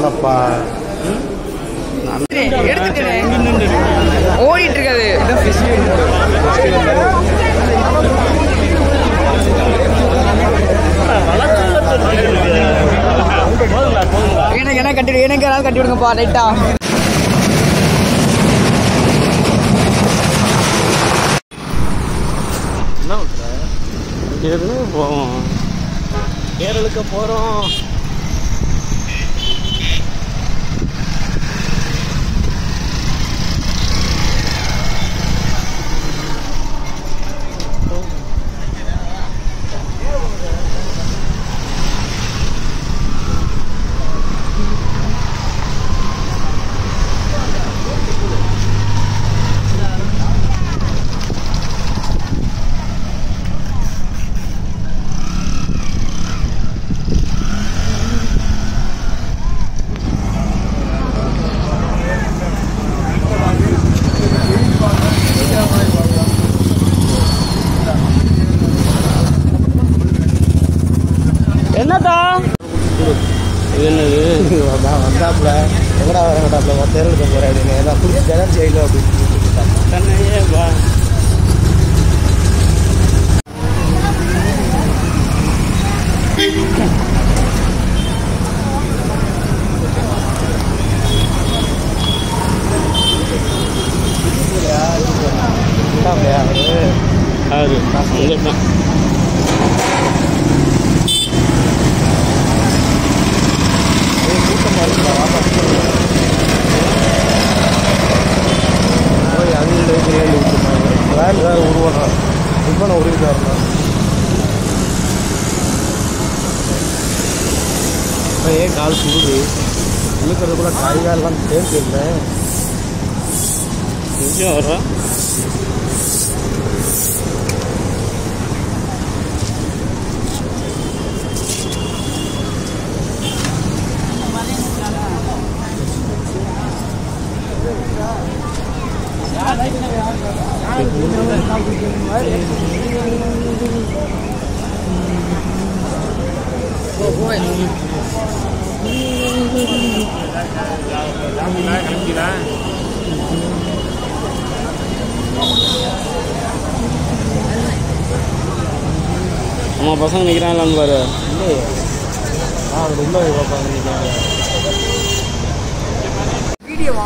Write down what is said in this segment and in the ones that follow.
தானப்பா எடுத்துட்டேன் ஓடிட்டு இருக்காது எனக்கு என்ன கட்டி எனக்கு யாராவது கட்டி விடுங்கப்பா ரைட்டா என்ன பண்ற எதுனா போவோம் கேரளுக்கு போகிறோம் என்னத்தா இது என்னது நான் வந்தாப்புல எங்கடா வர வந்தாப்புல தேர்தலுக்கு போகிறேன் அப்படின்னு நான் பிடிச்சி ஜெகன் ஜெயிலும் அப்படின்னு சொல்லிட்டாங்க கண்ணையே வா வந்தாப்புலையா அவரு யாரு வந்துட்டான் ஏய், கூட்டமா இருக்குடா வாப்பா போய் அது இல்லை இது இல்லை விட்டுருந்தாங்க வேன் வேறு உருவாடுறான் ரிப்பனை உருவிட்டு வரணும் அப்புறம் ஏன் கால் சுடுது இழுக்கிறதுக்குள்ள கை காலெல்லாம் தேர்ந்து இருந்தேன் இங்கே வர்றா நம்ம பசங்க நிற்கிறாங்களான்னு பாரு இல்லையே ஆ அது உள்ள போய் பார்ப்பாங்க நீங்கள் வீடியோவா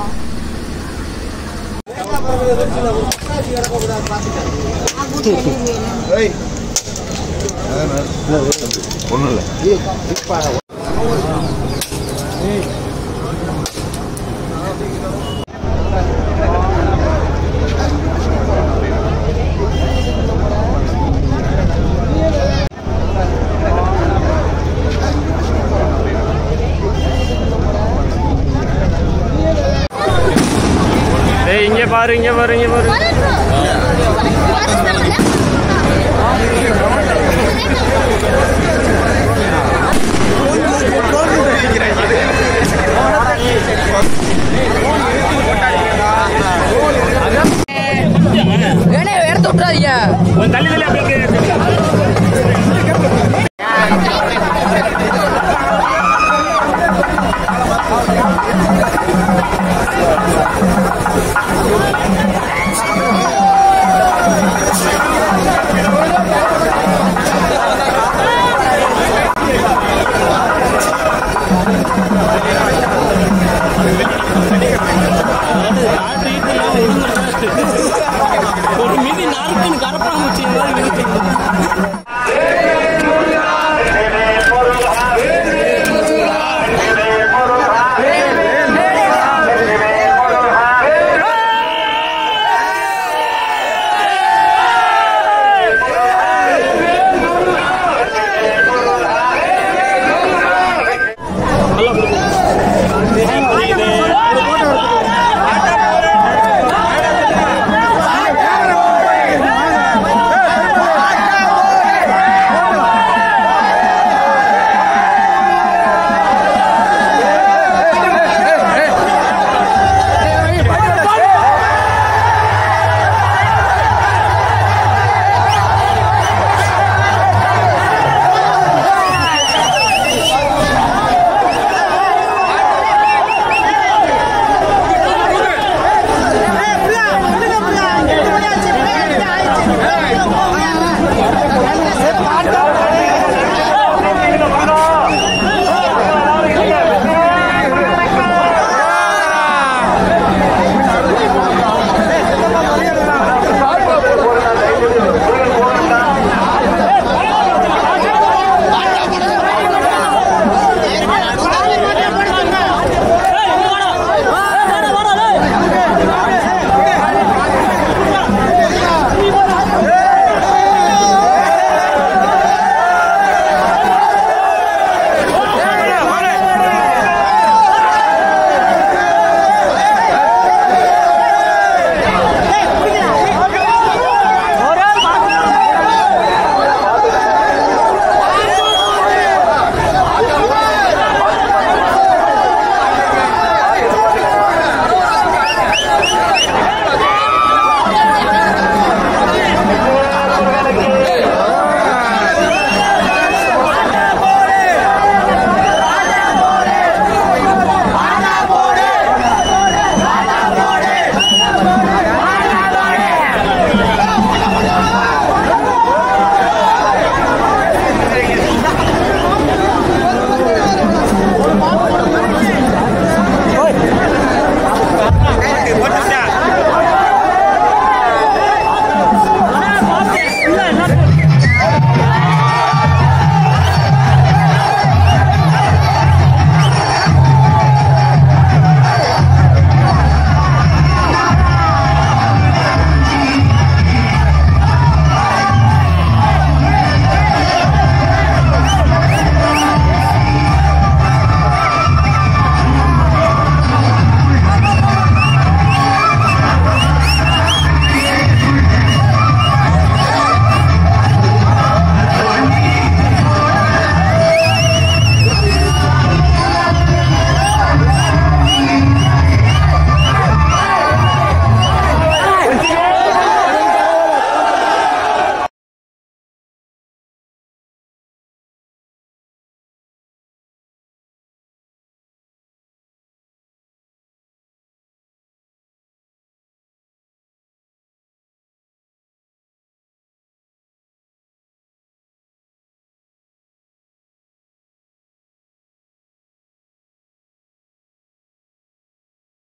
ஒன்றும் இல்லை டேய் இங்கே பாரு இங்கே பாரு இங்கே பாரு ஃபாரஸ்ட் பண்ணல